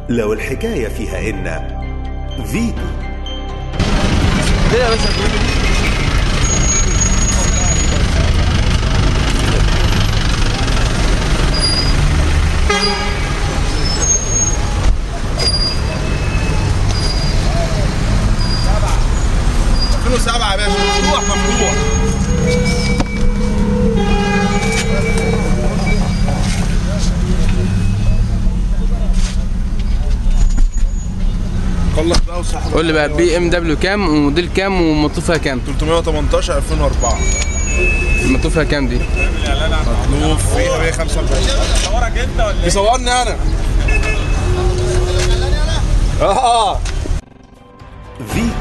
لو الحكاية فيها إن فيتو ليه يا باشا سبعة يا باشا مفتوح مفتوح خلص بقى وصح قول لي بقى بي ام دبليو كام وموديل كام ومطلوب كام 318 2004 مطلوب فيها كام دي مطلوب فيها 145 صورك انت ولا بيصورني انا اه فيتو